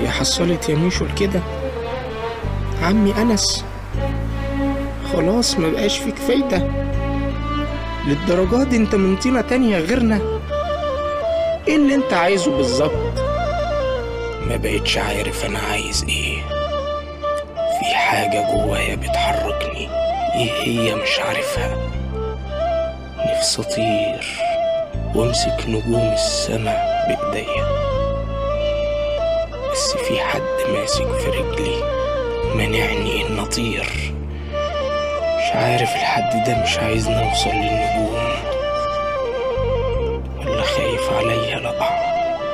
وهي حصلت يا ميشو كده عمي أنس خلاص ما بقاش فيك فايدة للدرجة دي انت من طينة تانية غيرنا ايه اللي انت عايزه بالظبط ما بقتش عارف انا عايز ايه في حاجة جوايا بتحركني ايه هي مش عارفها نفسي اطير وامسك نجوم السما بايديا بس في حد ماسك في رجلي مانعني ان اطير مش عارف الحد ده مش عايزني اوصل للنجوم ولا خايف عليا لا اقع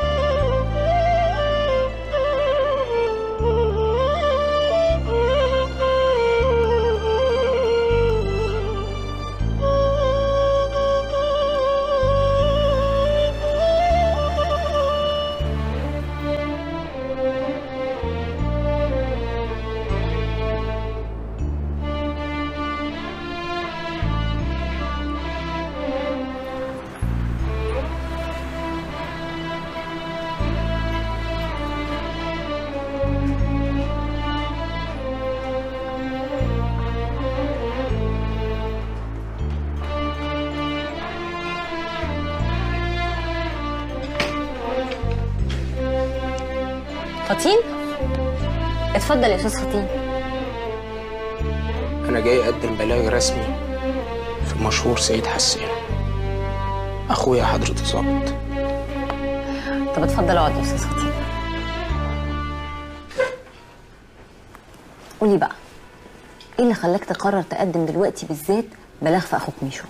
فطين اتفضل يا استاذ فطين انا جاي اقدم بلاغ رسمي في مشهور سيد حسان اخويا حضرة الظابط طب اتفضل اقعد يا استاذ فطين قولي بقى ايه اللي خلاك تقرر تقدم دلوقتي بالذات بلاغ في اخوك ميشو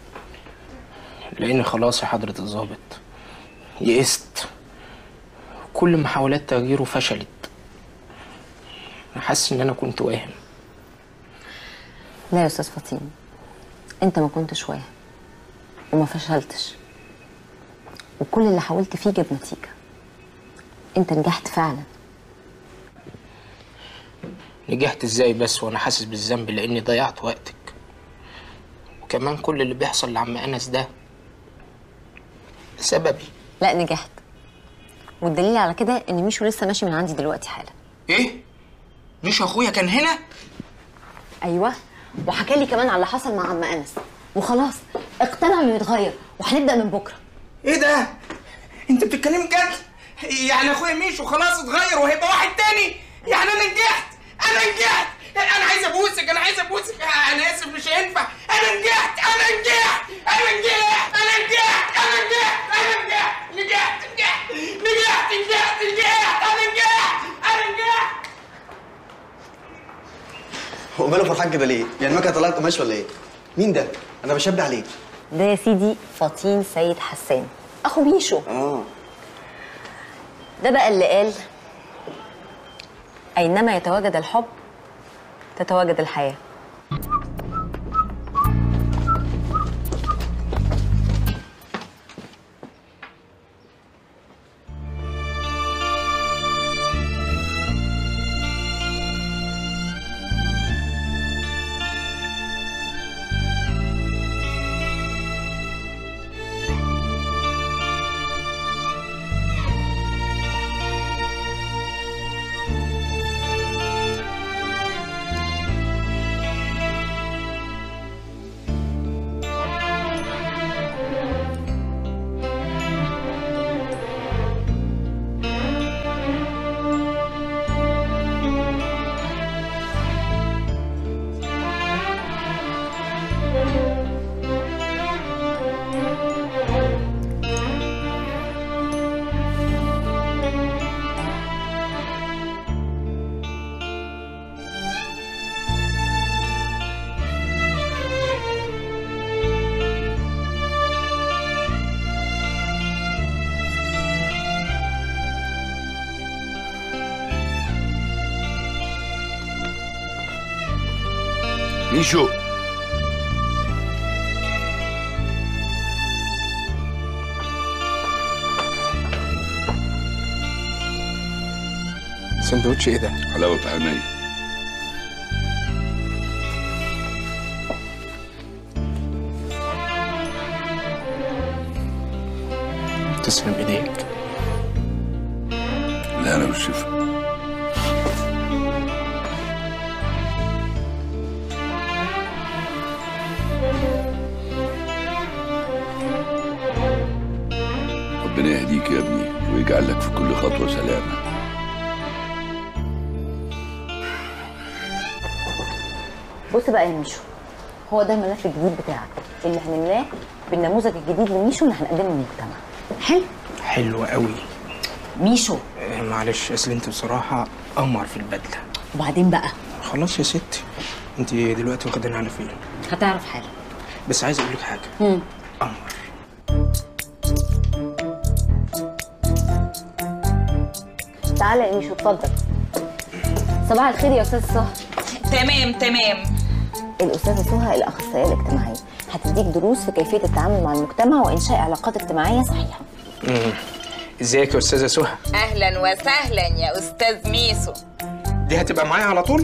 لان خلاص يا حضرة الظابط يئست كل محاولات تغييره فشلت انا حاسس ان انا كنت واهم لا يا استاذ فطين انت ما كنتش واهم وما فشلتش وكل اللي حاولت فيه جاب نتيجه انت نجحت فعلا نجحت ازاي بس وانا حاسس بالذنب لاني ضيعت وقتك وكمان كل اللي بيحصل لعم انس ده بسببي لا نجحت والدليل على كده ان ميشو لسه ماشي من عندي دلوقتي حالا ايه مش اخويا كان هنا ايوه وحكى لي كمان على اللي حصل مع عم انس وخلاص اقتنع انه يتغير وهنبدا من بكره ايه ده انت بتتكلم جد يعني اخويا ميشو خلاص اتغير وهيبقى واحد تاني يعني انا نجحت انا نجحت انا عايز ابوسك انا عايز ابوسك انا اسف مش هينفع انا نجحت انا نجحت انا نجحت انا نجحت انا نجحت انا نجحت نجحت نجحت نجحت نجحت نجحت انا نجحت انا نجحت هو ماله فرحان كده ليه؟ يعني المكنه طلعت قماش ولا ايه؟ مين ده؟ انا بشبه عليه ده يا سيدي فطين سيد حسان اخو ميشو اه ده بقى اللي قال اينما يتواجد الحب تتواجد الحياه ميشو سندوتش ايه ده حلاوة عيني تسلم ايديك لا انا والشفا ربنا يهديك يا ابني ويجعل لك في كل خطوة سلامة بص بقى يا ميشو هو ده الملف الجديد بتاعك اللي عملناه بالنموذج الجديد لميشو اللي هنقدمه للمجتمع حلو حلو قوي ميشو آه، معلش اصل انت بصراحه قمر في البدله وبعدين بقى خلاص يا ستي انت دلوقتي واخداني على فين هتعرف حاجه بس عايز اقول لك حاجه مم. قمر تعالى يا ميشو اتفضل صباح الخير يا استاذ سهى تمام تمام الاستاذه سهى الاخصائيه الاجتماعيه هتديك دروس في كيفيه التعامل مع المجتمع وانشاء علاقات اجتماعيه صحيحه مم. ازيك يا استاذه سهى اهلا وسهلا يا استاذ ميسو دي هتبقى معايا على طول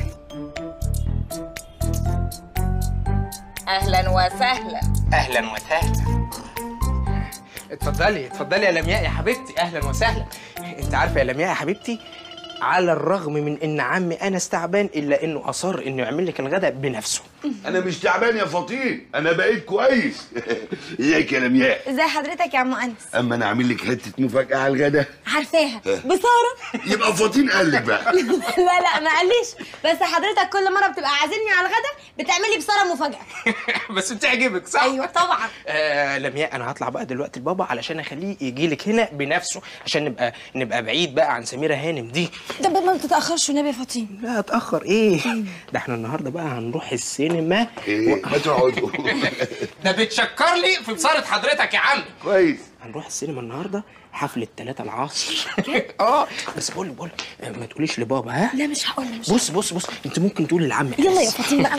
اهلا وسهلا اهلا وسهلا اتفضلي اتفضلي يا لمياء يا حبيبتي اهلا وسهلا انت عارفه يا لمياء يا حبيبتي على الرغم من ان عمي انس تعبان الا انه اصر انه يعمل لك الغداء بنفسه انا مش تعبان يا فطين انا بقيت كويس ازيك يا لمياء ازي حضرتك يا عم انس اما انا عامل لك حته مفاجاه على الغدا عارفاها بساره يبقى فطين قال لك بقى لا لا ما قاليش بس حضرتك كل مره بتبقى عازمني على الغدا بتعملي بساره مفاجاه بس بتعجبك صح ايوه طبعا آه لمياء انا هطلع بقى دلوقتي لبابا علشان اخليه يجي لك هنا بنفسه عشان نبقى نبقى بعيد بقى عن سميره هانم دي طب ما تتاخرش والنبي يا فاطين لا اتاخر ايه ده احنا النهارده بقى هنروح السينما ايه ما تقعدوا ده بتشكر لي في بصارة حضرتك يا عم كويس هنروح السينما النهارده حفلة 3 العصر اه بس بقول بقول ما تقوليش لبابا ها لا مش هقول مش بص بص بص انت ممكن تقولي لعمي يلا يا أنس. فاطين بقى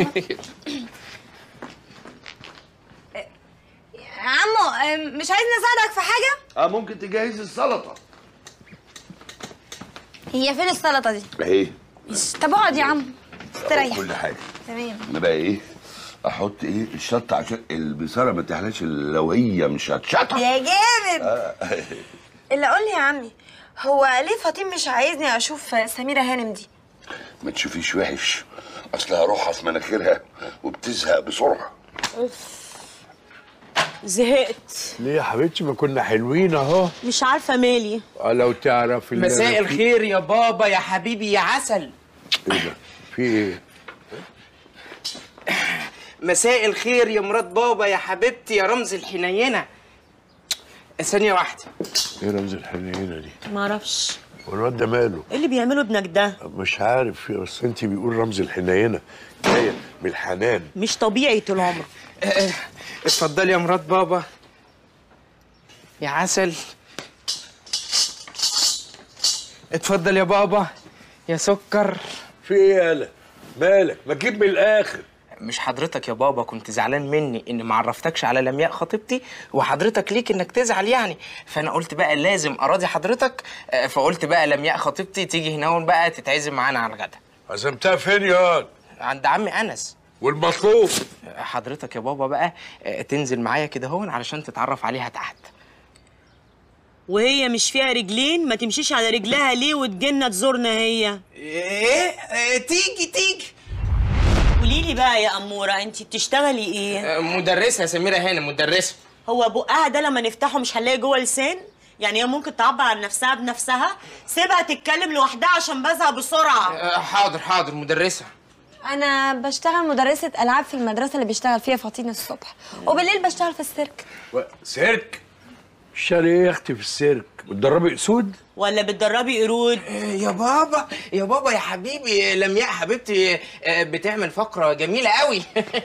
عمو أم، مش عايزني اساعدك في حاجه اه ممكن تجهز السلطه هي فين السلطه دي اهي طب اقعد يا عم استريح كل حاجه تمام انا بقى ايه احط ايه الشطه عشان البصاره ما تحلاش إلا لو هي مش هتشطه يا جامد اللي قول لي يا عمي هو ليه فاطين مش عايزني اشوف سميره هانم دي ما تشوفيش وحش اصلها روحها في مناخيرها وبتزهق بسرعه زهقت ليه يا حبيبتي ما كنا حلوين اهو مش عارفه مالي اه لو تعرف اللي مساء أنا فيه- الخير يا بابا يا حبيبي يا عسل ايه ده في ايه مساء الخير يا مرات بابا يا حبيبتي يا رمز الحنينة ثانية واحدة ايه رمز الحنينه دي معرفش والواد ده ماله ايه اللي بيعمله ابنك ده مش عارف بس انت بيقول رمز الحنينه جايه من الحنان مش طبيعي طول عمره آه، اتفضلي يا مرات بابا يا عسل اتفضل يا بابا يا سكر في ايه يالا مالك ما تجيب من الاخر مش حضرتك يا بابا كنت زعلان مني اني ما عرفتكش على لمياء خطيبتي وحضرتك ليك انك تزعل يعني فانا قلت بقى لازم اراضي حضرتك آه، فقلت بقى لمياء خطيبتي تيجي هنا بقى تتعزم معانا على الغدا عزمتها فين يا عند عمي انس والمطلوب حضرتك يا بابا بقى آه، تنزل معايا كده هون علشان تتعرف عليها تحت وهي مش فيها رجلين ما تمشيش على رجلها ليه وتجينا تزورنا هي ايه آه، تيجي تيجي قولي لي بقى يا اموره انت بتشتغلي ايه آه، مدرسة يا سميرة هانم مدرسة هو بقها ده لما نفتحه مش هنلاقي جوه لسان يعني هي ممكن تعبر عن نفسها بنفسها سيبها تتكلم لوحدها عشان بزهق بسرعه آه، حاضر حاضر مدرسة انا بشتغل مدرسه العاب في المدرسه اللي بيشتغل فيها فاطين الصبح وبالليل بشتغل في السيرك سيرك اشتري ايه يا اختي في السيرك بتدربي اسود ولا بتدربي قرود آه، يا بابا يا بابا يا حبيبي لمياء حبيبتي آه، بتعمل فقرة جميلة قوي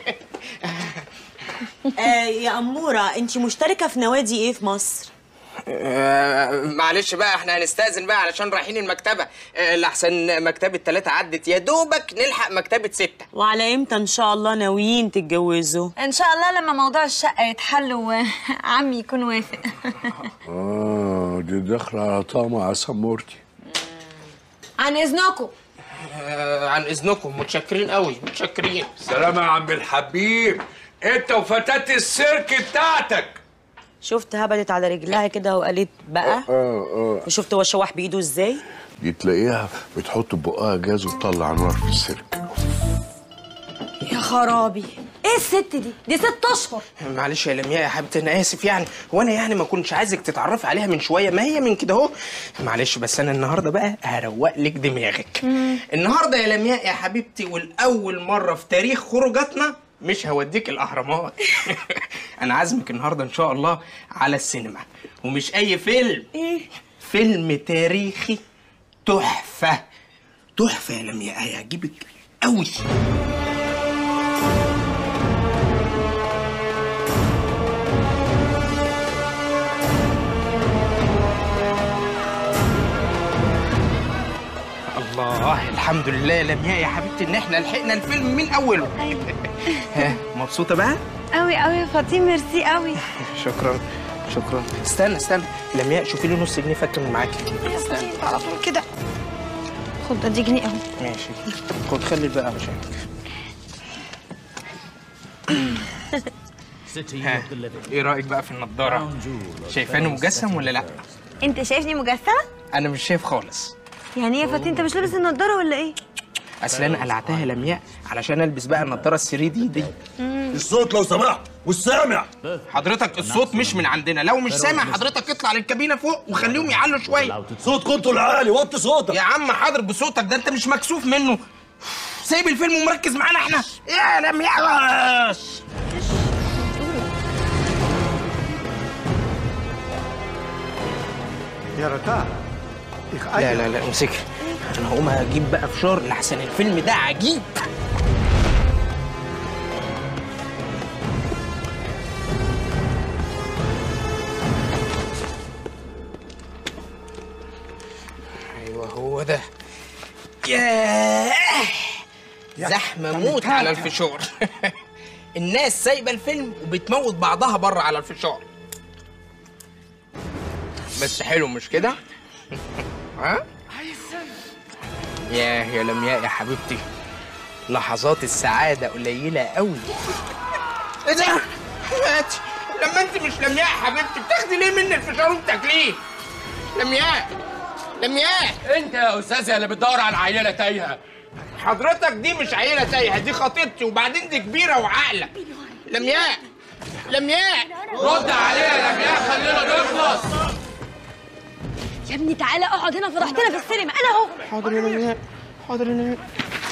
آه يا اموره انت مشتركه في نوادي ايه في مصر آه، معلش بقى احنا هنستأذن بقى علشان رايحين المكتبة آه، لحسن مكتبة ثلاثة عدت يا دوبك نلحق مكتبة ستة وعلى امتى ان شاء الله ناويين تتجوزوا ان شاء الله لما موضوع الشقه يتحل وعمي يكون وافق اه دي داخله على طعم عسل مورتي عن اذنكم آه، عن إذنكم متشكرين قوي متشكرين سلام يا عم الحبيب انت وفتاة السيرك بتاعتك شفت هبدت على رجلها كده وقالت بقى اه اه وشفت هو شوح بايده ازاي دي تلاقيها بتحط بقها جاز وتطلع نار في السيرك يا خرابي ايه ايه الست دي دي ست اشهر معلش يا لمياء يا حبيبتي انا اسف يعني هو انا يعني ما كنتش عايزك تتعرفي عليها من شويه ما هي من كده اهو معلش بس انا النهارده بقى هروق لك دماغك النهارده يا لمياء يا حبيبتي والاول مره في تاريخ خروجاتنا مش هوديك الاهرامات انا عازمك النهارده ان شاء الله على السينما ومش اي فيلم ايه فيلم تاريخي تحفه تحفه يا لمياء هيعجبك قوي الله الحمد لله يا لمياء يا حبيبتي ان احنا لحقنا الفيلم من اوله ها مبسوطه بقى قوي قوي يا فاطين ميرسي قوي شكرا شكرا استنى استنى لمياء شوفي لي نص جنيه فك من معاكي يا فاطين على طول كده خد ادي جنيه اهو ماشي خد خلي الباقي علشانك ها ايه رايك بقى في النضاره شايفاني مجسم ولا لا انت شايفني مجسمه انا مش شايف خالص يعني ايه يا فاطين انت مش لابس النضاره ولا ايه اصل انا قلعتها يا لمياء علشان البس بقى النضاره الثري دي دي الصوت لو سمحت والسامع حضرتك الصوت مش من عندنا لو مش سامع حضرتك اطلع للكابينه فوق وخليهم يعلوا شويه صوتكم انتوا العالي وطي صوتك يا عم حاضر بصوتك ده انت مش مكسوف منه سايب الفيلم ومركز معانا احنا يا لمياء لا لا لا امسكي انا هقوم هجيب بقى فشار لحسن الفيلم ده عجيب ايوه هو ده ياه زحمه موت على الفشار الناس سايبه الفيلم وبتموت بعضها بره على الفشار بس حلو مش كده ها ياه يا لمياء يا حبيبتي لحظات السعاده قليله قوي ايه ده حياتي لما انت مش لمياء يا حبيبتي بتاخدي ليه مني الفشار وبتاكليه لمياء لمياء انت يا استاذ اللي بتدور على عيله تايهه حضرتك دي مش عيله تايهه دي خطيبتي وبعدين دي كبيره وعاقله لمياء لمياء رد عليها يا لمياء خلينا نخلص يا ابني تعالى اقعد هنا فرحتنا في السينما انا اهو حاضر يا لمياء حاضر يا لمياء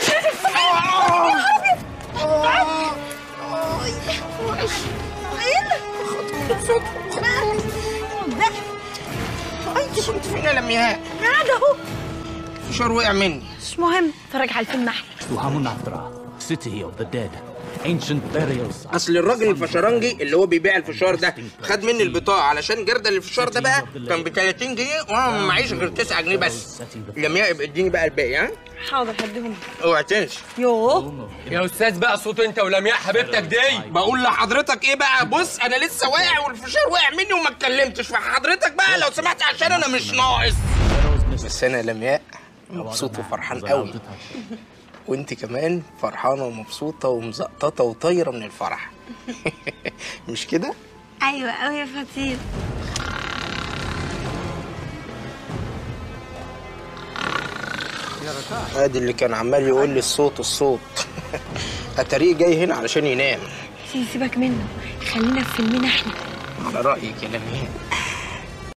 انت كنت فين يا لمياء قاعده اهو الفشار وقع مني مش مهم اتفرج على الفيلم احلى Suhamunatra, city of the dead, ancient burial site. اصل الراجل الفشرنجي اللي هو بيبيع الفشار ده خد مني البطاقه علشان جردل الفشار ده بقى كان ب 30 جنيه وانا ما معيش غير 9 جنيه بس لمياء يبقى اديني بقى الباقي ها حاضر هديهم اوعى تنسى يوه يا استاذ بقى صوت انت ولمياء حبيبتك دي بقول لحضرتك ايه بقى بص انا لسه واقع والفشار وقع مني وما اتكلمتش فحضرتك بقى لو سمحت عشان انا مش ناقص بس انا لمياء مبسوط وفرحان قوي وانت كمان فرحانه ومبسوطه ومزقططه وطايره من الفرح مش كده ايوه قوي يا فاطين ادي اللي كان عمال يقول لي الصوت الصوت اتاريه جاي هنا علشان ينام سيبك منه خلينا في فيلمنا احنا على رايك يا لمياء